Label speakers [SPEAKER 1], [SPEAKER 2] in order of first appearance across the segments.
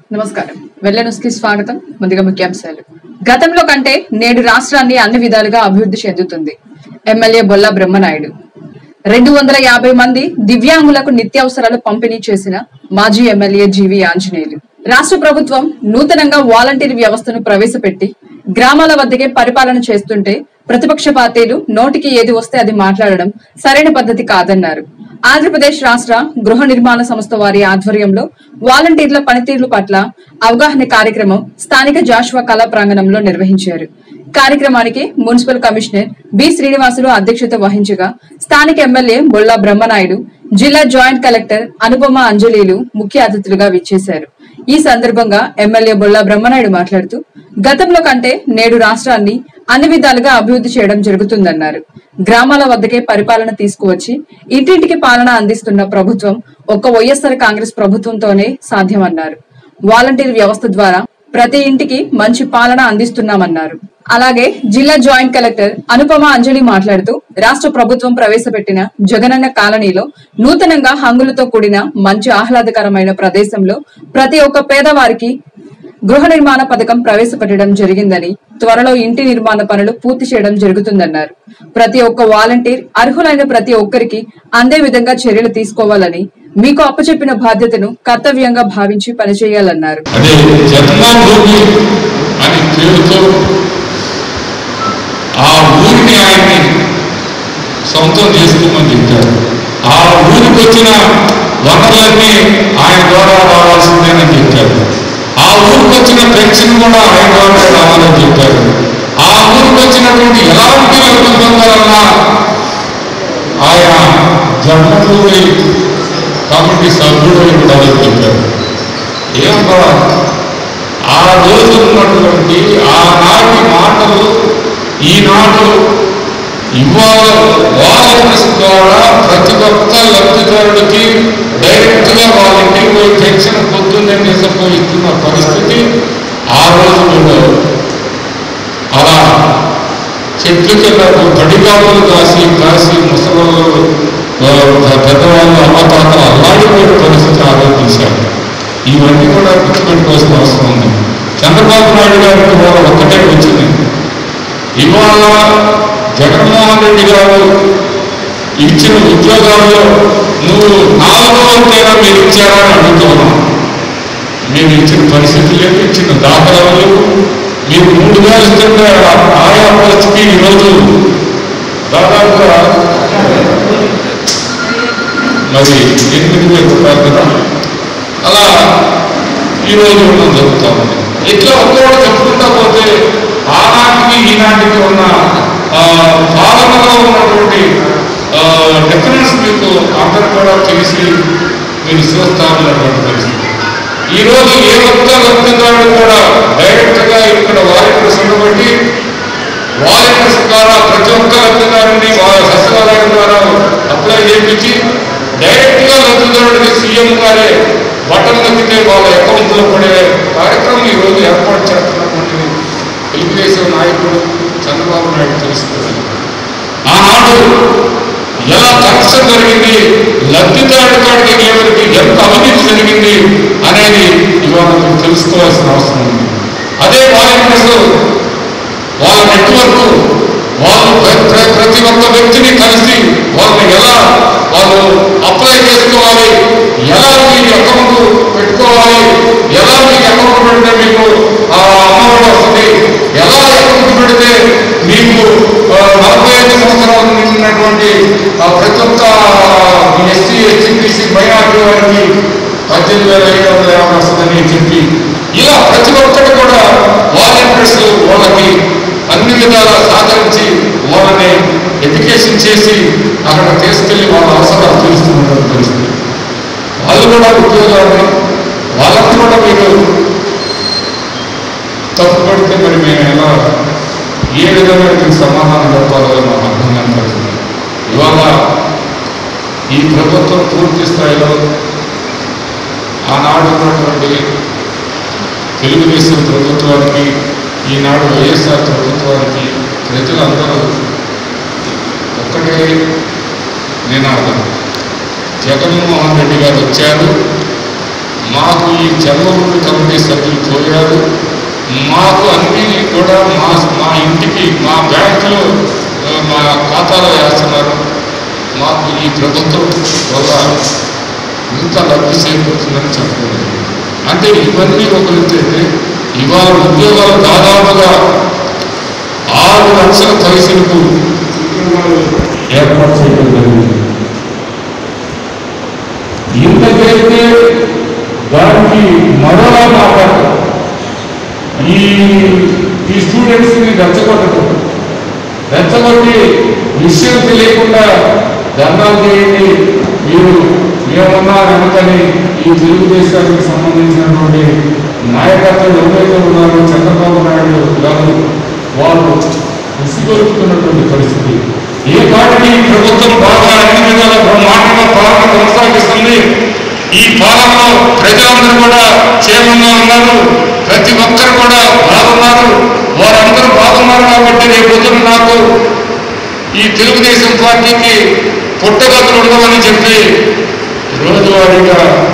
[SPEAKER 1] నమస్కారం వెల్లెనుస్కి స్వాగతం ముందుగా ముఖ్యాంశాలు గతంలో కంటే నేడు రాష్ట్రాన్ని అన్ని విధాలుగా అభివృద్ధి చెందుతుంది ఎమ్మెల్యే బొల్లా బ్రహ్మనాయుడు రెండు వందల యాభై మంది దివ్యాంగులకు నిత్యావసరాలు పంపిణీ చేసిన మాజీ ఎమ్మెల్యే జీవి ఆంజనేయులు రాష్ట్ర ప్రభుత్వం నూతనంగా వాలంటీర్ వ్యవస్థను ప్రవేశపెట్టి గ్రామాల వద్దకే పరిపాలన చేస్తుంటే ప్రతిపక్ష పార్టీలు నోటికి ఏది వస్తే అది మాట్లాడడం సరైన పద్ధతి కాదన్నారు ఆంధ్రప్రదేశ్ రాష్ట్ర గృహ నిర్మాణ సంస్థ వారి ఆధ్వర్యంలో వాలంటీర్ల పనితీరు పట్ల అవగాహన కార్యక్రమం స్థానిక జాషువా కళా ప్రాంగణంలో నిర్వహించారు కార్యక్రమానికి మున్సిపల్ కమిషనర్ బి శ్రీనివాసులు అధ్యక్షత వహించగా స్థానిక ఎమ్మెల్యే బొల్లా బ్రహ్మనాయుడు జిల్లా జాయింట్ కలెక్టర్ అనుపమ అంజలీలు ముఖ్య అతిథులుగా విచ్చేశారు ఈ సందర్భంగా ఎమ్మెల్యే బొల్లా బ్రహ్మనాయుడు మాట్లాడుతూ గతంలో కంటే నేడు రాష్ట్రాన్ని అన్ని విధాలుగా అభివృద్ధి చేయడం జరుగుతుందన్నారు గ్రామాల వద్దకే పరిపాలన తీసుకువచ్చి ఇంటింటికి పాలన అందిస్తున్న ప్రభుత్వం ఒక్క వైఎస్ఆర్ కాంగ్రెస్ ప్రభుత్వంతోనే సాధ్యమన్నారు వాలంటీర్ వ్యవస్థ ద్వారా ప్రతి ఇంటికి మంచి పాలన అందిస్తున్నామన్నారు అలాగే జిల్లా జాయింట్ కలెక్టర్ అనుపమ అంజలి మాట్లాడుతూ రాష్ట్ర ప్రభుత్వం ప్రవేశపెట్టిన జగనన్న కాలనీలో నూతనంగా హంగులతో కూడిన మంచి ఆహ్లాదకరమైన ప్రదేశంలో ప్రతి ఒక్క పేదవారికి గృహ నిర్మాణ పథకం ప్రవేశపెట్టడం జరిగిందని త్వరలో ఇంటి నిర్మాణ పనులు పూర్తి చేయడం జరుగుతుందన్నారు ప్రతి ఒక్క వాలంటీర్ అర్హులైన ప్రతి ఒక్కరికి అందే విధంగా చర్యలు తీసుకోవాలని మీకు అప్పచెప్పిన బాధ్యతను కర్తవ్యంగా భావించి పనిచేయాలన్నారు
[SPEAKER 2] అదే జన్మభూమి అని పేరుతో ఆ ఊరిని ఆయన్ని సొంతం చేసుకోమని చెప్పారు ఆ ఊరికి వచ్చిన వనరులన్నీ ఆయన ద్వారా రావాల్సిందేనని చెప్పారు ఆ ఊరికి వచ్చిన పెన్షన్ కూడా ఆయన ద్వారా రావాలని చెప్పారు ఆ ఊరికి వచ్చినటువంటి ఎలాంటి లబ్ధి పొందాలన్నా ఆయన జన్మభూమి కమిటీ సభ్యుడు ఉండాలని చెప్పారు ఏమన్నా ఆ రోజు ఉన్నటువంటి ఆనాటి మాటలు ఈనాడు ఇవాళ వాలంటీర్స్ ద్వారా ప్రతి ఒక్క లబ్ధిదారుడికి డైరెక్ట్ గా వాళ్ళ ఇంటికి పోయి పెన్షన్ పొద్దున్నే నిజపోయి ఇస్తున్న పరిస్థితి ఆ రోజు ఉండదు అలా చెట్ల కింద తడిగాపులు కాసి కాసి ముసలు పెద్దవాళ్ళు అమ్మతాతలు అల్లాడిపోయే పరిస్థితి ఆలోచించారు ఇవన్నీ కూడా గుర్తుపెట్టుకోవాల్సిన అవసరం ఉంది చంద్రబాబు నాయుడు గారికి ఇవాళ ఒక్కటే వచ్చింది ఇవాళ జగన్మోహన్ రెడ్డి గారు ఇచ్చిన ఉద్యోగాల్లో నువ్వు నాలుగో వంతైనా మీరు ఇచ్చారా అని అడుగుతున్నాం మీరు ఇచ్చిన పరిస్థితి లేదు ఇచ్చిన దాఖలాలు లేవు మీరు మూడు వేలు ఇస్తుంటే ఆయా పరిస్థితి ఈరోజు దాదాపుగా మరి ఎనిమిది వేల రూపాయలు కదా అలా ఈరోజు ఉండడం జరుగుతూ ఉంది ఇట్లా ఒక్కొక్కటి చెప్పుకుంటా పోతే ఆనాటికి ఈనాటికి ఉన్న ఆ, పాలనలో ఉన్నటువంటి డిఫరెన్స్ మీకు అందరూ కూడా తెలిసి మీరు చూస్తారన్నటువంటి పరిస్థితి ఈరోజు ఏ ఒక్క లబ్ధిదారుడు కూడా డైరెక్ట్గా ఇక్కడ వాలంటీర్స్ ఉండబట్టి వాలంటీర్స్ ద్వారా ప్రతి ఒక్క లబ్ధిదారుని వాళ్ళ సచివాలయం ద్వారా అప్లై చేయించి డైరెక్ట్గా లబ్ధిదారుడికి సీఎం గారే బటన్ నొక్కితే వాళ్ళ అకౌంట్లో పడే కార్యక్రమం ఈరోజు ఏర్పాటు చేస్తున్నటువంటి తెలుగుదేశం నాయకుడు చంద్రబాబు నాయుడు తెలుసుకోవాలి ఆనాడు ఎలా కరెక్షన్ జరిగింది లబ్ధిదారుడి కాడికి ఎవరికి ఎంత అవినీతి జరిగింది అనేది ఇవాళ మీరు తెలుసుకోవాల్సిన అవసరం ఉంది అదే వాలంటీర్స్ వాళ్ళ నెట్వర్క్ వాళ్ళు ప్ర- ప్ర- ప్రతి ఒక్క వ్యక్తిని కలిసి వాళ్ళని ఎలా వాళ్ళు అప్లై చేసుకోవాలి ఎలా మీకు అకౌంట్ పెట్టుకోవాలి ఎలా మీకు అకౌంట్ పెడితే మీకు ఆ అమౌంట్ వస్తుంది ఎలా అకౌంట్ పెడితే మీకు ఆ, నలభై ఐదు సంవత్సరాల నిండినటువంటి ఆ, ప్రతి ఒక్క ఎస్సీ ఎస్సీ బీసీ మైనార్టీ వారికి పద్దెనిమిది వేల ఐదు వందల యాభై వస్తుందని చెప్పి ఇలా ప్రతి ఒక్కటి కూడా వాలంటీర్స్ వాళ్ళకి అన్ని విధాలా సహకరించి వాళ్ళని ఎడ్యుకేషన్ చేసి అక్కడ తీసుకెళ్లి వాళ్ళ అవసరాలు తీరుస్తున్నటువంటి పరిస్థితి వాళ్ళు కూడా ఉద్యోగాన్ని వాళ్ళకి కూడా మీరు తప్పుపడితే మరి మేము ఎలా ఏ విధంగా దీనికి సమాధానం చెప్పాలో మాకు అర్థం కాని పరిస్థితి ఇవాళ ఈ ప్రభుత్వం పూర్తి స్థాయిలో ఆనాడు ఉన్నటువంటి తెలుగుదేశం ప్రభుత్వానికి ఈనాడు వైఎస్ఆర్ ప్రభుత్వానికి ప్రజలందరూ ఒక్కటే నినాదం జగన్మోహన్ రెడ్డి గారు వచ్చారు మాకు ఈ చంద్రబాబు కమిటీ సభ్యులు పోయారు మాకు అన్ని కూడా మా మా ఇంటికి మా బ్యాంకులో ఆ, మా ఖాతాలో వేస్తున్నారు మాకు ఈ ప్రభుత్వం వల్ల ఇంత లబ్ధి చేకూరుతుందని చెప్పలేదు అంటే ఇవన్నీ ఒకరైతే ఇవాళ ఉద్యోగాలు దాదాపుగా ఆరు లక్షల పైసలకు ఉద్యోగాలు ఏర్పాటు చేయడం జరిగింది ఇంత చేస్తే దానికి మరోలా మాట్లాడతారు ఈ ఈ స్టూడెంట్స్ని రెచ్చగొట్టడం రెచ్చగొట్టి విషయం తెలియకుండా ధర్నాలు చేయండి మీరు ఏమన్నా వెనకని ఈ తెలుగుదేశానికి సంబంధించినటువంటి నాయకత్వం ఎవరైతే ఉన్నారో చంద్రబాబు నాయుడు గారు వాళ్ళు విసిగొలుపుతున్నటువంటి పరిస్థితి ఏ పార్టీ ప్రభుత్వం బాగా అన్ని విధాల బ్రహ్మాండంగా పాలన కొనసాగిస్తుంది ఈ పాలనలో ప్రజలందరూ కూడా క్షేమంగా ఉన్నారు ప్రతి ఒక్కరు కూడా బాగున్నారు వారందరూ బాగున్నారు కాబట్టి రేపు పొద్దున నాకు ఈ తెలుగుదేశం పార్టీకి పుట్టగతులు ఉండవని చెప్పి రోజువారీగా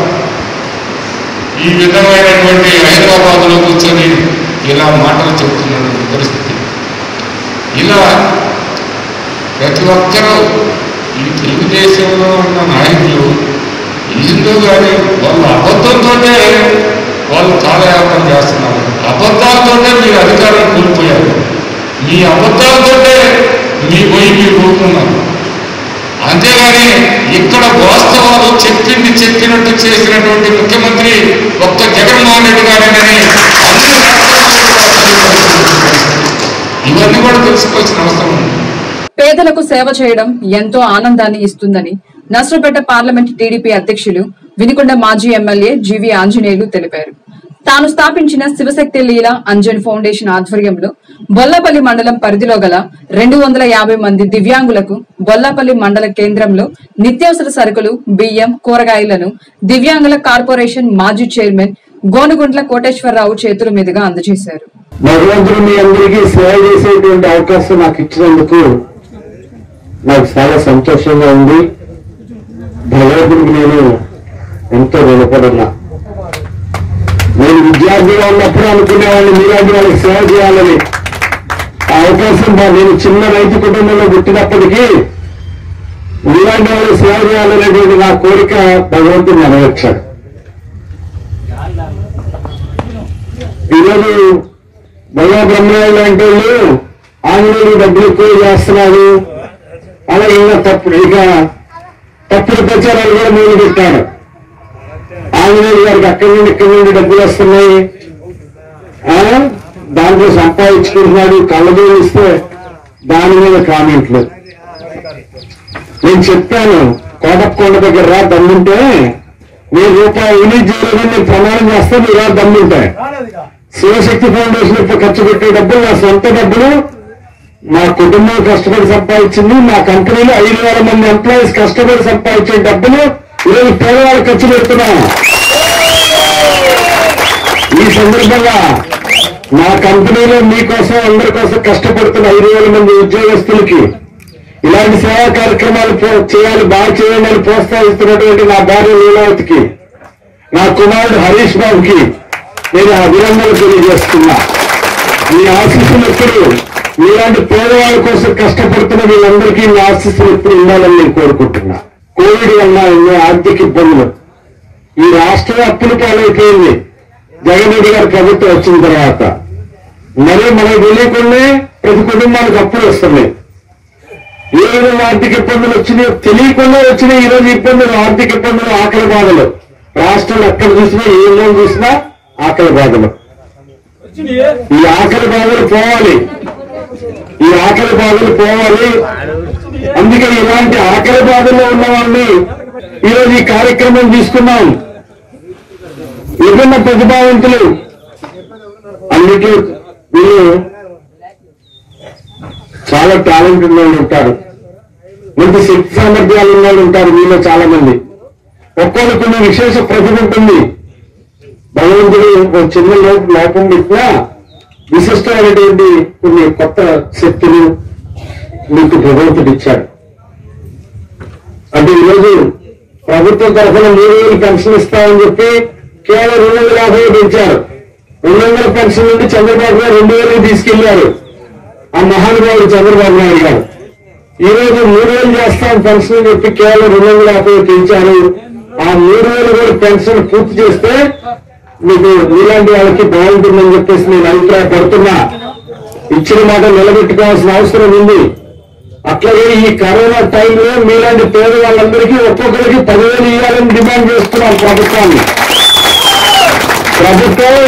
[SPEAKER 2] ఈ విధమైనటువంటి హైదరాబాద్లో కూర్చొని ఇలా మాటలు చెబుతున్నటువంటి పరిస్థితి ఇలా ప్రతి ఒక్కరూ ఈ తెలుగుదేశంలో ఉన్న నాయకులు ఏందో కానీ వాళ్ళ అబద్ధంతోనే వాళ్ళు కాలయాపన చేస్తున్నారు అబద్ధాలతోనే మీరు అధికారం కోల్పోయారు మీ అబద్ధాలతోనే మీ పోయి మీరు కోరుకున్నారు అంతేగాని ఇక్కడ వాస్తవాలు చెప్పింది చెప్పినట్టు చేసినటువంటి ముఖ్యమంత్రి ఒక్క జగన్మోహన్ రెడ్డి గారేనని అన్ని రాష్ట్రాల్లో ఇవన్నీ కూడా తెలుసుకోవాల్సిన అవసరం ఉంది
[SPEAKER 1] పేదలకు సేవ చేయడం ఎంతో ఆనందాన్ని ఇస్తుందని నర్సపేట పార్లమెంట్ టీడీపీ అధ్యక్షులు వినుకొండ మాజీ ఎమ్మెల్యే జీవి ఆంజనేయులు తెలిపారు తాను స్థాపించిన శివశక్తి లీల అంజన్ ఫౌండేషన్ ఆధ్వర్యంలో బొల్లపల్లి మండలం పరిధిలో గల రెండు వందల యాభై మంది దివ్యాంగులకు బొల్లపల్లి మండల కేంద్రంలో నిత్యావసర సరుకులు బియ్యం కూరగాయలను దివ్యాంగుల కార్పొరేషన్ మాజీ చైర్మన్ గోనుగుంట్ల కోటేశ్వరరావు చేతుల మీదుగా అందజేశారు
[SPEAKER 3] భగవంతుడు మీ అందరికీ సేవ చేసేటువంటి అవకాశం నాకు ఇచ్చినందుకు నాకు చాలా సంతోషంగా ఉంది భగవంతుడికి నేను ఎంతో రుణపడున్నా నేను విద్యార్థిగా ఉన్నప్పుడు అనుకునేవాడిని మీలాంటి వాళ్ళకి సేవ చేయాలని ఆ అవకాశం బా- నేను చిన్న రైతు కుటుంబంలో పుట్టినప్పటికీ మీలాంటి వాళ్ళకి సేవ చేయాలనేటువంటి నా కోరిక భగవంతుడు నెరవేర్చాడు ఈరోజు భగవ బ్రహ్మయ్య లాంటి వాళ్ళు ఆంగ్లేయులు డబ్బులు ఎక్కువ చేస్తున్నారు అలా ఇంకా తప్పుడు ఇక తప్పుడు ప్రచారాలు కూడా మొదలు పెట్టారు ఆంజనేయులు గారికి అక్కడి నుండి ఇక్కడి నుండి డబ్బులు వస్తున్నాయి ఆ? దాంట్లో సంపాదించుకుంటున్నాడు కళ్ళజోలు ఇస్తే దాని మీద కామెంట్లు నేను చెప్పాను కోటప్పకొండ దగ్గర రా దమ్ముంటే నేను రూపాయి రిలీజ్ చేయలేదని నేను ప్రమాణం చేస్తే మీరు రా దమ్ముంటాయి శివశక్తి ఫౌండేషన్ ఇప్పుడు ఖర్చు పెట్టే డబ్బులు నా సొంత డబ్బులు మా కుటుంబం కష్టపడి సంపాదించింది మా కంపెనీలో ఐదు వేల మంది ఎంప్లాయీస్ కష్టపడి సంపాదించే డబ్బులు ఈరోజు పేదవాళ్ళు ఖర్చు పెడుతున్నాం ఈ సందర్భంగా మా కంపెనీలో మీకోసం అందరి కోసం కష్టపడుతున్న ఐదు వేల మంది ఉద్యోగస్తులకి ఇలాంటి సేవా కార్యక్రమాలు పో- చేయాలి బాగా చేయండి అని ప్రోత్సహిస్తున్నటువంటి నా భార్య లీలావతికి నా కుమారుడు హరీష్ బాబుకి నేను అభినందనలు తెలియజేస్తున్నా మీ ఆశీస్సులు ఎప్పుడు మీలాంటి పేదవాళ్ళ కోసం కష్టపడుతున్న వీళ్ళందరికీ మీ ఆశీస్సులు ఎప్పుడు ఉండాలని నేను కోరుకుంటున్నా కోవిడ్ వల్ల ఎన్నో ఆర్థిక ఇబ్బందులు ఈ రాష్ట్రం అప్పుల పాలైపోయింది జగన్ రెడ్డి గారి ప్రభుత్వం వచ్చిన తర్వాత మరి మనకు తెలియకుండా ప్రతి కుటుంబానికి అప్పులు వస్తున్నాయి ఏ విధంగా ఆర్థిక ఇబ్బందులు వచ్చినాయో తెలియకుండా వచ్చినాయి ఈ రోజు ఇబ్బందులు ఆర్థిక ఇబ్బందులు ఆకలి బాధలు రాష్ట్రంలో ఎక్కడ చూసినా ఏ ఊళ్ళో చూసినా ఆకలి బాధలు ఈ ఆకలి బాధలు పోవాలి ఈ ఆకలి బాధలు పోవాలి అందుకే ఇలాంటి ఆకలి బాధల్లో ఉన్న వాళ్ళని ఈరోజు ఈ కార్యక్రమం తీసుకున్నాం విభిన్న ప్రతిభావంతులు అన్నిటి వీళ్ళు చాలా టాలెంట్ ఉన్న వాళ్ళు ఉంటారు మంచి శక్తి సామర్థ్యాలు ఉన్న వాళ్ళు ఉంటారు మీలో చాలా మంది ఒక్కొక్కరు కొన్ని విశేష ప్రతిభ ఉంటుంది భగవంతుడు ఒక చిన్న లోపం లోపం పెట్టినా విశిష్టమైనటువంటి కొన్ని కొత్త శక్తులు మీకు భగవంతుడు ఇచ్చాడు అంటే ఈరోజు ప్రభుత్వం తరఫున మూడు వేలు పెన్షన్ ఇస్తామని చెప్పి కేవలం రెండు వందల యాభై పెంచారు రెండు వందల పెన్షన్ నుండి చంద్రబాబు గారు రెండు వేలకు తీసుకెళ్లారు ఆ మహానుభావుడు చంద్రబాబు నాయుడు గారు ఈ రోజు మూడు వేలు చేస్తాం పెన్షన్ అని చెప్పి కేవలం రెండు వందల యాభై పెంచారు ఆ మూడు వేలు కూడా పెన్షన్ పూర్తి చేస్తే మీకు మీలాంటి వాళ్ళకి బాగుంటుందని చెప్పేసి నేను అభిప్రాయపడుతున్నా ఇచ్చిన మాట నిలబెట్టుకోవాల్సిన అవసరం ఉంది అట్లాగే ఈ కరోనా టైంలో మీలాంటి పేద వాళ్ళందరికీ ఒక్కొక్కరికి పదివేలు ఇవ్వాలని డిమాండ్ చేస్తున్నాం ప్రభుత్వాన్ని ప్రభుత్వం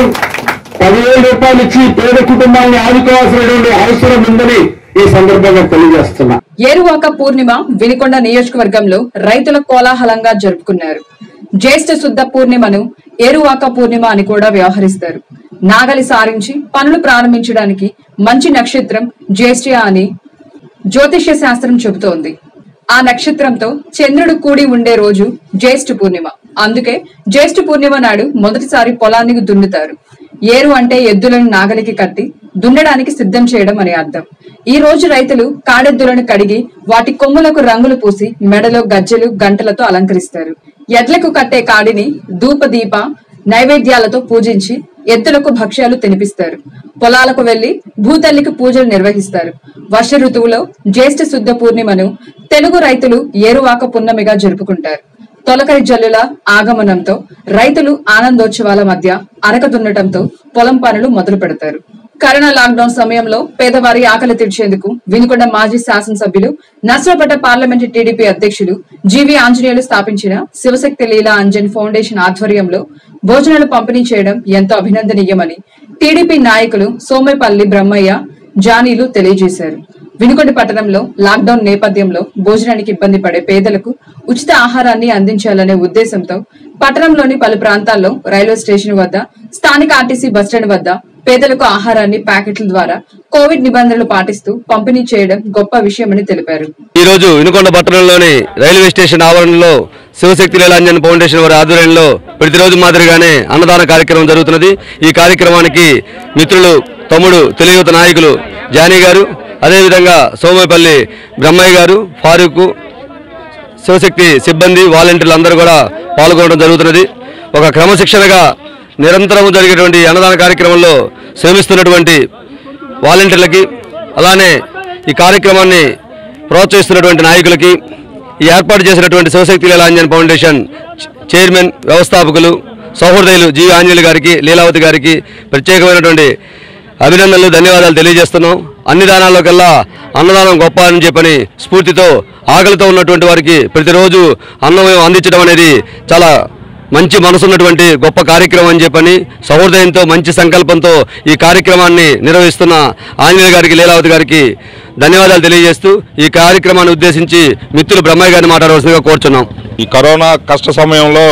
[SPEAKER 3] పదివేల రూపాయలు ఇచ్చి పేద కుటుంబాన్ని ఆదుకోవాల్సినటువంటి అవసరం ఉందని ఈ సందర్భంగా తెలియజేస్తున్నా
[SPEAKER 1] ఏరువాక పూర్ణిమ వినికొండ నియోజకవర్గంలో రైతుల కోలాహలంగా జరుపుకున్నారు జ్యేష్ఠ శుద్ధ పూర్ణిమను ఏరువాక పూర్ణిమ అని కూడా వ్యవహరిస్తారు నాగలి సారించి పనులు ప్రారంభించడానికి మంచి నక్షత్రం జ్యేష్ఠ అని జ్యోతిష్య శాస్త్రం చెబుతోంది ఆ నక్షత్రంతో చంద్రుడు కూడి ఉండే రోజు జ్యేష్ఠ పూర్ణిమ అందుకే జ్యేష్ఠ పూర్ణిమ నాడు మొదటిసారి పొలానికి దున్నుతారు ఏరు అంటే ఎద్దులను నాగలికి కట్టి దున్నడానికి సిద్ధం చేయడం అని అర్థం ఈ రోజు రైతులు కాడెద్దులను కడిగి వాటి కొమ్ములకు రంగులు పూసి మెడలో గజ్జెలు గంటలతో అలంకరిస్తారు ఎడ్లకు కట్టే కాడిని ధూప దీప నైవేద్యాలతో పూజించి ఎద్దులకు భక్ష్యాలు తినిపిస్తారు పొలాలకు వెళ్లి భూతల్లికి పూజలు నిర్వహిస్తారు వర్ష ఋతువులో జ్యేష్ఠ శుద్ధ పూర్ణిమను తెలుగు రైతులు ఏరువాక పున్నమిగా జరుపుకుంటారు తొలకరి జల్లుల ఆగమనంతో రైతులు ఆనందోత్సవాల మధ్య అరక దున్నటంతో పొలం పనులు మొదలు పెడతారు కరోనా లాక్డౌన్ సమయంలో పేదవారి ఆకలి తీర్చేందుకు వినుకొండ మాజీ శాసనసభ్యులు నర్సరాపేట పార్లమెంటు టీడీపీ అధ్యక్షులు జీవి ఆంజనేయులు స్థాపించిన శివశక్తి లీలా అంజన్ ఫౌండేషన్ ఆధ్వర్యంలో భోజనాలు పంపిణీ చేయడం ఎంతో అభినందనీయమని టీడీపీ నాయకులు సోమేపల్లి బ్రహ్మయ్య జానీలు తెలియజేశారు వినుకొండ పట్టణంలో లాక్డౌన్ నేపథ్యంలో భోజనానికి ఇబ్బంది పడే పేదలకు ఉచిత ఆహారాన్ని అందించాలనే ఉద్దేశంతో పట్టణంలోని పలు ప్రాంతాల్లో రైల్వే స్టేషన్ వద్ద స్థానిక ఆర్టీసీ బస్టాండ్ వద్ద పేదలకు ఆహారాన్ని ప్యాకెట్ల ద్వారా కోవిడ్ నిబంధనలు పాటిస్తూ పంపిణీ చేయడం గొప్ప విషయమని తెలిపారు
[SPEAKER 4] ఈ రోజు వినుకొండ పట్టణంలోని రైల్వే స్టేషన్ ఆవరణలో శివశక్తి లీలాంజన్ ఫౌండేషన్ వారి ఆధ్వర్యంలో ప్రతిరోజు మాదిరిగానే అన్నదాన కార్యక్రమం జరుగుతున్నది ఈ కార్యక్రమానికి మిత్రులు తమ్ముడు తెలుగుత నాయకులు జానీ గారు అదేవిధంగా సోమపల్లి బ్రహ్మయ్య గారు ఫారూక్ శివశక్తి సిబ్బంది వాలంటీర్లు అందరూ కూడా పాల్గొనడం జరుగుతున్నది ఒక క్రమశిక్షణగా నిరంతరం జరిగేటువంటి అన్నదాన కార్యక్రమంలో శ్రమిస్తున్నటువంటి వాలంటీర్లకి అలానే ఈ కార్యక్రమాన్ని ప్రోత్సహిస్తున్నటువంటి నాయకులకి ఈ ఏర్పాటు చేసినటువంటి శివశక్తి లీలాంజన్ ఫౌండేషన్ చ- చైర్మన్ వ్యవస్థాపకులు సహృదయులు జీ ఆంజనేయులు గారికి లీలావతి గారికి ప్రత్యేకమైనటువంటి అభినందనలు ధన్యవాదాలు తెలియజేస్తున్నాం అన్ని దానాల్లో కల్లా అన్నదానం గొప్ప అని చెప్పని స్ఫూర్తితో ఆకలితో ఉన్నటువంటి వారికి ప్రతిరోజు అన్నం అందించడం అనేది చాలా మంచి మనసున్నటువంటి గొప్ప కార్యక్రమం అని చెప్పని సహృదయంతో మంచి సంకల్పంతో ఈ కార్యక్రమాన్ని నిర్వహిస్తున్న ఆంజనేయ గారికి లీలావతి గారికి ధన్యవాదాలు తెలియజేస్తూ ఈ కార్యక్రమాన్ని ఉద్దేశించి మిత్రులు బ్రహ్మయ్య గారిని మాట్లాడవలసిందిగా కోరుచున్నాం
[SPEAKER 5] ఈ కరోనా కష్ట సమయంలో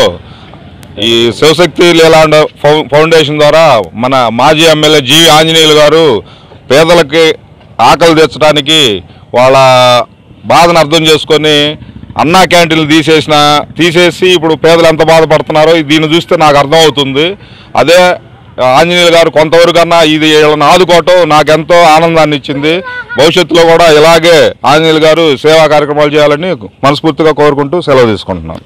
[SPEAKER 5] ఈ శివశక్తి లీలాండ ఫౌ- ఫౌండేషన్ ద్వారా మన మాజీ ఎమ్మెల్యే జీవి ఆంజనేయులు గారు పేదలకి ఆకలి తెచ్చడానికి వాళ్ళ బాధను అర్థం చేసుకొని అన్నా క్యాంటీన్లు తీసేసిన తీసేసి ఇప్పుడు పేదలు ఎంత బాధపడుతున్నారో దీన్ని చూస్తే నాకు అర్థమవుతుంది అదే ఆంజనేయులు గారు కొంతవరకన్నా ఇది వీళ్ళని ఆదుకోవటం నాకెంతో ఆనందాన్ని ఇచ్చింది భవిష్యత్తులో కూడా ఇలాగే ఆంజనేయులు గారు సేవా కార్యక్రమాలు చేయాలని మనస్ఫూర్తిగా కోరుకుంటూ సెలవు తీసుకుంటున్నాను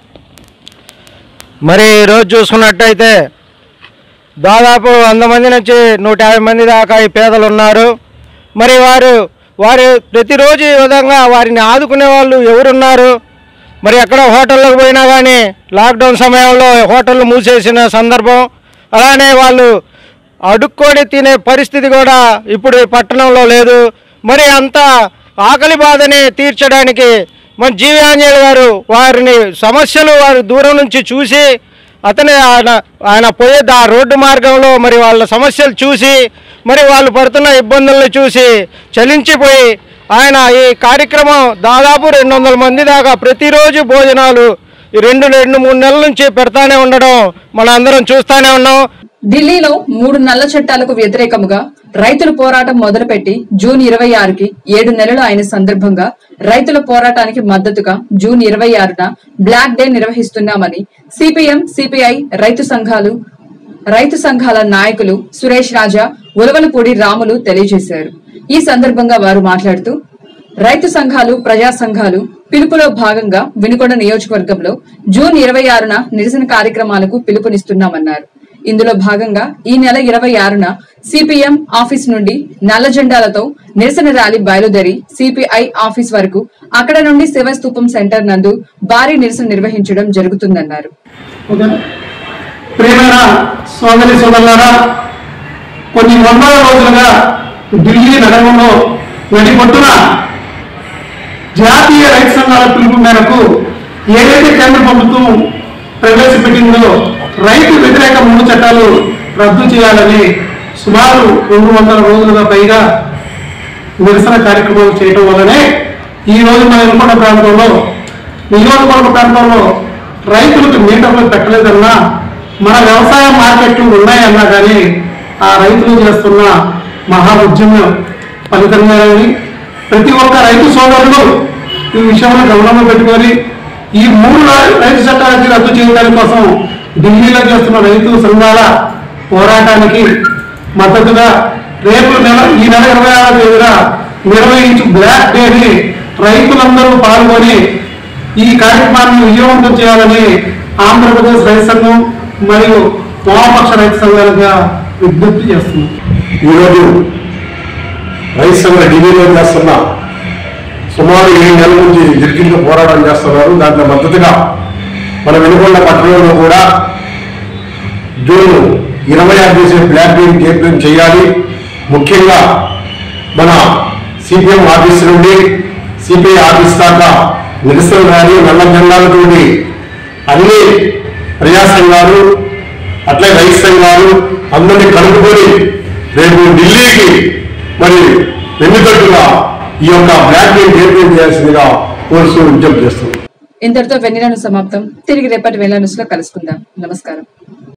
[SPEAKER 6] మరి ఈరోజు చూసుకున్నట్టయితే దాదాపు వంద మంది నుంచి నూట యాభై మంది దాకా ఈ పేదలు ఉన్నారు మరి వారు వారు ప్రతిరోజు ఈ విధంగా వారిని ఆదుకునే వాళ్ళు ఎవరున్నారు మరి ఎక్కడ హోటళ్ళకు పోయినా కానీ లాక్డౌన్ సమయంలో హోటళ్ళు మూసేసిన సందర్భం అలానే వాళ్ళు అడుక్కొని తినే పరిస్థితి కూడా ఇప్పుడు ఈ పట్టణంలో లేదు మరి అంత ఆకలి బాధని తీర్చడానికి మన జీవి ఆంజనేయులు గారు వారిని సమస్యలు వారు దూరం నుంచి చూసి అతని ఆయన ఆయన పోయే ఆ రోడ్డు మార్గంలో మరి వాళ్ళ సమస్యలు చూసి మరి వాళ్ళు పడుతున్న ఇబ్బందులను చూసి చలించిపోయి ఆయన ఈ కార్యక్రమం దాదాపు రెండు వందల మంది దాకా ప్రతిరోజు భోజనాలు ఈ రెండు రెండు మూడు నెలల నుంచి పెడతానే ఉండడం మన అందరం చూస్తానే ఉన్నాం
[SPEAKER 1] ఢిల్లీలో మూడు నల్ల చట్టాలకు వ్యతిరేకముగా రైతులు పోరాటం మొదలుపెట్టి జూన్ ఇరవై ఆరుకి ఏడు నెలలు అయిన సందర్భంగా రైతుల పోరాటానికి మద్దతుగా జూన్ ఇరవై ఆరున బ్లాక్ డే నిర్వహిస్తున్నామని సిపిఎం సిపిఐ రైతు సంఘాలు రైతు సంఘాల నాయకులు సురేష్ రాజా ఉలవలపూడి రాములు తెలియజేశారు ఈ సందర్భంగా వారు మాట్లాడుతూ రైతు సంఘాలు ప్రజా సంఘాలు పిలుపులో భాగంగా వినుకొండ నియోజకవర్గంలో జూన్ ఇరవై ఆరున నిరసన కార్యక్రమాలకు పిలుపునిస్తున్నామన్నారు ఇందులో భాగంగా ఈ నెల ఇరవై ఆరున సిపిఎం ఆఫీస్ నుండి నల్ల జెండాలతో నిరసన ర్యాలీ బయలుదేరి సిపిఐ ఆఫీస్ వరకు అక్కడ నుండి శివస్తూపం సెంటర్ నందు భారీ నిరసన నిర్వహించడం జరుగుతుందన్నారు
[SPEAKER 7] ఓకే ప్రియమైన సోదరి సోదరులారా కొన్ని వందల రోజులుగా ఢిల్లీ నగరంలో నడిపొట్టున జాతీయ రైతు సంఘాల పిలుపు మేరకు ఏదైతే కేంద్ర ప్రభుత్వం ప్రవేశపెట్టిందో రైతు వ్యతిరేక మూడు చట్టాలు రద్దు చేయాలని సుమారు రెండు వందల రోజులుగా పైగా నిరసన కార్యక్రమాలు చేయటం వల్లనే ఈ రోజు మన ఎన్నుకొండ ప్రాంతంలో నియోజకవర్గ ప్రాంతంలో రైతులకు మీటర్లు పెట్టలేదన్నా మన వ్యవసాయ మార్కెట్లు ఉన్నాయన్నా కానీ ఆ రైతులు చేస్తున్న మహా ఉద్యమం ఫలితంగానని ప్రతి ఒక్క రైతు సోదరులు ఈ విషయంలో గమనంలో పెట్టుకొని ఈ మూడు రా- రైతు చట్టాలకి రద్దు చేయడానికి కోసం ఢిల్లీలో చేస్తున్న రైతు సంఘాల పోరాటానికి మద్దతుగా రేపు నెల ఈ నెల ఇరవై ఆరో తేదీన నిర్వహించు బ్లాక్ డేని రైతులందరూ పాల్గొని ఈ కార్యక్రమాన్ని విజయవంతం చేయాలని ఆంధ్రప్రదేశ్ రైతు సంఘం మరియు వామపక్ష రైతు సంఘాలుగా విజ్ఞప్తి చేస్తున్నాం
[SPEAKER 3] ఈరోజు రైతు సంఘ ఢిల్లీలో చేస్తున్న సుమారు ఏడు నెలల నుంచి జిర్కింగ్ పోరాటం చేస్తున్నారు దాంట్లో మద్దతుగా మన వెనుకొండ పట్టణంలో కూడా జూన్ ఇరవై ఆరు చేసే బ్లాక్ డేని కేంద్రం చేయాలి ముఖ్యంగా మన సిపిఎం ఆఫీస్ నుండి సిపిఐ ఆఫీస్ దాకా నిరసన ర్యాలీ నల్ల జెండాలతోటి అన్ని ప్రజా సంఘాలు అట్లే రైతు సంఘాలు అందరినీ కలుపుకొని రేపు ఢిల్లీకి మరి వెన్నుతట్టుగా ఈ యొక్క బ్లాక్ డేని కేంద్రం చేయాల్సిందిగా కోరుతూ విజ్ఞప్తి చేస్తున్నాం
[SPEAKER 1] ఇంతటితో వెన్నెలను సమాప్తం తిరిగి రేపటి వేళ న్యూస్ లో కలుసుకుందాం నమస్కారం